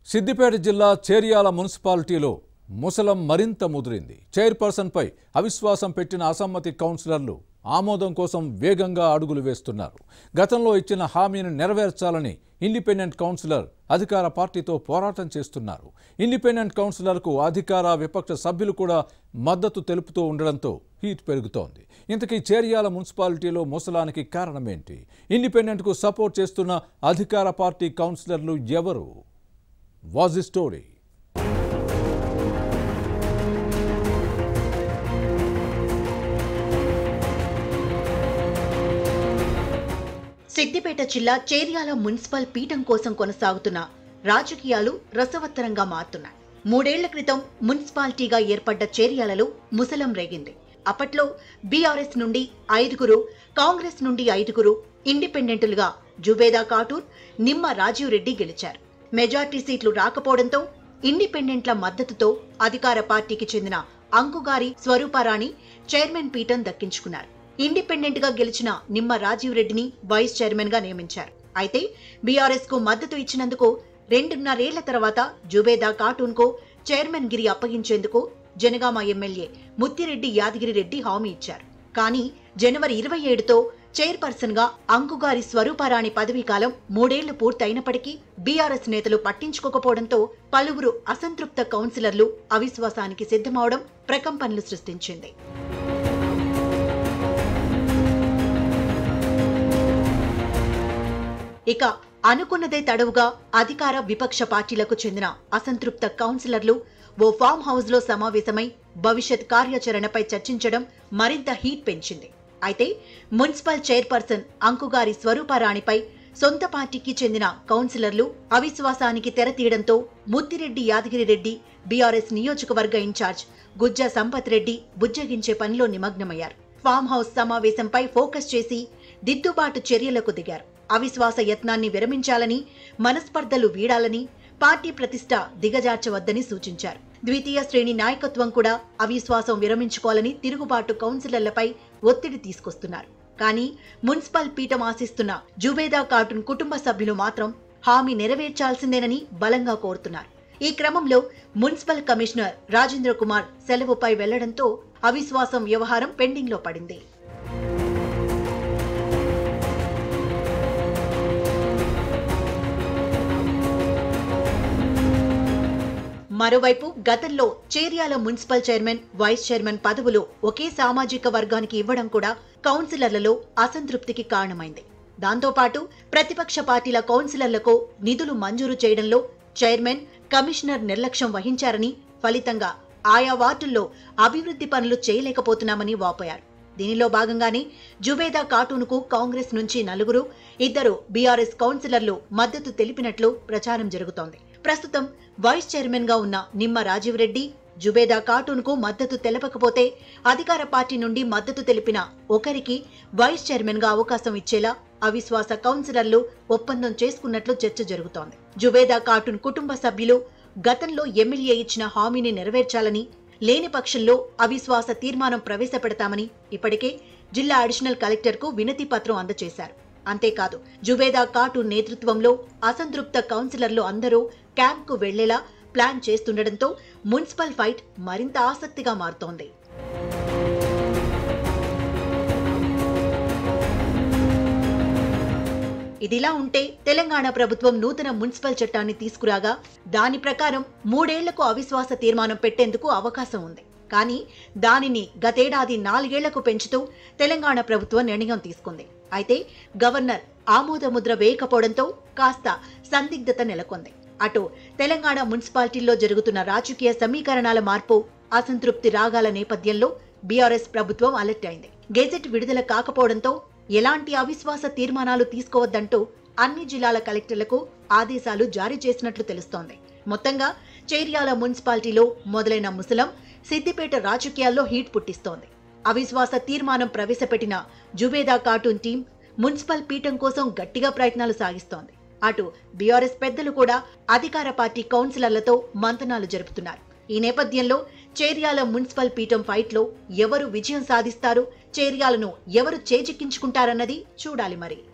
సిద్దిపేట జిల్లా చేర్యాల మున్సిపాలిటీలో ముసలం మరింత ముదిరింది చైర్పర్సన్పై అవిశ్వాసం పెట్టిన అసమ్మతి కౌన్సిలర్లు ఆమోదం కోసం వేగంగా అడుగులు వేస్తున్నారు గతంలో ఇచ్చిన హామీని నెరవేర్చాలని ఇండిపెండెంట్ కౌన్సిలర్ అధికార పార్టీతో పోరాటం చేస్తున్నారు ఇండిపెండెంట్ కౌన్సిలర్కు అధికార విపక్ష సభ్యులు కూడా మద్దతు తెలుపుతూ ఉండడంతో హీట్ పెరుగుతోంది ఇంతకీ చేర్యాల మున్సిపాలిటీలో ముసలానికి కారణమేంటి ఇండిపెండెంట్కు సపోర్ట్ చేస్తున్న అధికార పార్టీ కౌన్సిలర్లు ఎవరు వాజ్ ది స్టోరీ సిద్దిపేట జిల్లా చేర్యాల మున్సిపల్ పీఠం కోసం కొనసాగుతున్న రాజకీయాలు రసవత్తరంగా మారుతున్నాయి మూడేళ్ల క్రితం మున్సిపాలిటీగా ఏర్పడ్డ చేర్యాలలో ముసలం రేగింది అప్పట్లో బీఆర్ఎస్ నుండి ఐదుగురు కాంగ్రెస్ నుండి ఐదుగురు ఇండిపెండెంట్లుగా జుబేదా కాటూర్ నిమ్మ రాజీవ్ రెడ్డి గెలిచారు మెజార్టీ సీట్లు రాకపోవడంతో ఇండిపెండెంట్ల మద్దతుతో అధికార పార్టీకి చెందిన అంకుగారి స్వరూపారాణి చైర్మన్ పీఠం దక్కించుకున్నారు ఇండిపెండెంట్ గా గెలిచిన నిమ్మ రాజీవ్ రెడ్డిని వైస్ చైర్మన్ గా నియమించారు అయితే బీఆర్ఎస్ కు మద్దతు ఇచ్చినందుకు రెండున్నరేళ్ల తర్వాత జుబేదా కార్టూన్ కు చైర్మన్ గిరి అప్పగించేందుకు జనగామ ఎమ్మెల్యే ముత్తిరెడ్డి యాదగిరి రెడ్డి హామీ ఇచ్చారు కానీ జనవరి ఇరవై ఏడుతో చైర్పర్సన్ గా అంకుగారి స్వరూపారాణి పదవీ కాలం మూడేళ్లు పూర్తయినప్పటికీ బీఆర్ఎస్ నేతలు పట్టించుకోకపోవడంతో పలువురు అసంతృప్త కౌన్సిలర్లు అవిశ్వాసానికి సిద్ధమవడం ప్రకంపనలు సృష్టించింది ఇక అనుకున్నదే తడవుగా అధికార విపక్ష పార్టీలకు చెందిన అసంతృప్త కౌన్సిలర్లు ఓ ఫామ్ హౌస్ లో సమావేశమై భవిష్యత్ కార్యాచరణపై చర్చించడం మరింత హీట్ పెంచింది అయితే మున్సిపల్ చైర్పర్సన్ అంకుగారి స్వరూపారాణిపై సొంత పార్టీకి చెందిన కౌన్సిలర్లు అవిశ్వాసానికి తెరతీయడంతో ముత్తిరెడ్డి యాదగిరి రెడ్డి బీఆర్ఎస్ నియోజకవర్గ ఇన్ఛార్జ్ గుజ్జా సంపత్ రెడ్డి బుజ్జగించే పనిలో నిమగ్నమయ్యారు ఫామ్ హౌస్ సమావేశంపై ఫోకస్ చేసి దిద్దుబాటు చర్యలకు దిగారు అవిశ్వాస యత్నాన్ని విరమించాలని మనస్పర్ధలు వీడాలని పార్టీ ప్రతిష్ట దిగజార్చవద్దని సూచించారు ద్వితీయ శ్రేణి నాయకత్వం కూడా అవిశ్వాసం విరమించుకోవాలని తిరుగుబాటు కౌన్సిలర్లపై ఒత్తిడి తీసుకొస్తున్నారు కానీ మున్సిపల్ పీఠం ఆశిస్తున్న జుబేదా కార్టూన్ కుటుంబ సభ్యులు మాత్రం హామీ నెరవేర్చాల్సిందేనని బలంగా కోరుతున్నారు ఈ క్రమంలో మున్సిపల్ కమిషనర్ రాజేంద్ర కుమార్ సెలవుపై వెళ్లడంతో అవిశ్వాసం వ్యవహారం పెండింగ్లో పడింది మరోవైపు గతంలో Cheriyal municipal chairman vice chairman పదవులు ఒకే సామాజిక వర్గానికి ఇవ్వడం కూడా కౌన్సిలర్లలో అసంతృప్తికి కారణమైంది దాంతోపాటు ప్రతిపక్ష పార్టీల కౌన్సిలర్లకు నిధులు మంజూరు చేయడంలో చైర్మన్ కమిషనర్ నిర్లక్ష్యం వహించారని ఫలితంగా ఆయా వార్డుల్లో అభివృద్ధి పనులు చేయలేకపోతున్నామని వాపోయారు దీనిలో భాగంగానే జుబేదా కార్టూన్కు కాంగ్రెస్ నుంచి నలుగురు ఇద్దరు బీఆర్ఎస్ కౌన్సిలర్లు మద్దతు తెలిపినట్లు ప్రచారం జరుగుతోంది ప్రస్తుతం వైస్ చైర్మన్ గా ఉన్న నిమ్మ రాజీవ్ రెడ్డి జుబేదా కార్టూన్ కు మద్దతు తెలపకపోతే అధికార పార్టీ నుండి మద్దతు తెలిపిన ఒకరికి వైస్ చైర్మన్ గా అవకాశం ఇచ్చేలా అవిశ్వాస కౌన్సిలర్లు ఒప్పందం చేసుకున్నట్లు చర్చ జరుగుతోంది జుబేదా కార్టూన్ కుటుంబ సభ్యులు గతంలో ఎమ్మెల్యే ఇచ్చిన హామీని నెరవేర్చాలని లేని పక్షంలో అవిశ్వాస తీర్మానం ప్రవేశపెడతామని ఇప్పటికే జిల్లా అడిషనల్ కలెక్టర్కు వినతి పత్రం అందజేశారు అంతేకాదు జుబేదా కార్టూన్ నేతృత్వంలో అసంతృప్త కౌన్సిలర్లు అందరూ క్యాంప్కు వెళ్లేలా ప్లాన్ చేస్తుండటంతో మున్సిపల్ ఫైట్ మరింత ఆసక్తిగా మారుతోంది ఇదిలా ఉంటే తెలంగాణ ప్రభుత్వం నూతన మున్సిపల్ చట్టాన్ని తీసుకురాగా దాని ప్రకారం మూడేళ్లకు అవిశ్వాస తీర్మానం పెట్టేందుకు అవకాశం ఉంది కానీ దానిని గతేడాది నాలుగేళ్లకు పెంచుతూ తెలంగాణ ప్రభుత్వం నిర్ణయం తీసుకుంది అయితే గవర్నర్ ఆమోదముద్ర వేయకపోవడంతో కాస్త సందిగ్ధత నెలకొంది అటు తెలంగాణ మున్సిపాలిటీల్లో జరుగుతున్న రాజకీయ సమీకరణాల మార్పు అసంతృప్తి రాగాల నేపథ్యంలో బీఆర్ఎస్ ప్రభుత్వం అలర్ట్ అయింది గెజెట్ విడుదల కాకపోవడంతో ఎలాంటి అవిశ్వాస తీర్మానాలు తీసుకోవద్దంటూ అన్ని జిల్లాల కలెక్టర్లకు ఆదేశాలు జారీ చేసినట్లు తెలుస్తోంది మొత్తంగా చేర్యాల మున్సిపాలిటీలో మొదలైన ముసలం సిద్దిపేట రాజకీయాల్లో హీట్ పుట్టిస్తోంది అవిశ్వాస తీర్మానం ప్రవేశపెట్టిన జుబేదా కార్టూన్ టీం మున్సిపల్ పీఠం కోసం గట్టిగా ప్రయత్నాలు సాగిస్తోంది అటు బీఆర్ఎస్ పెద్దలు కూడా అధికార పార్టీ కౌన్సిలర్లతో మంతనాలు జరుపుతున్నారు ఈ నేపథ్యంలో చేర్యాల మున్సిపల్ పీఠం ఫైట్లో ఎవరు విజయం సాధిస్తారు చేర్యాలను ఎవరు చేజిక్కించుకుంటారన్నది చూడాలి మరి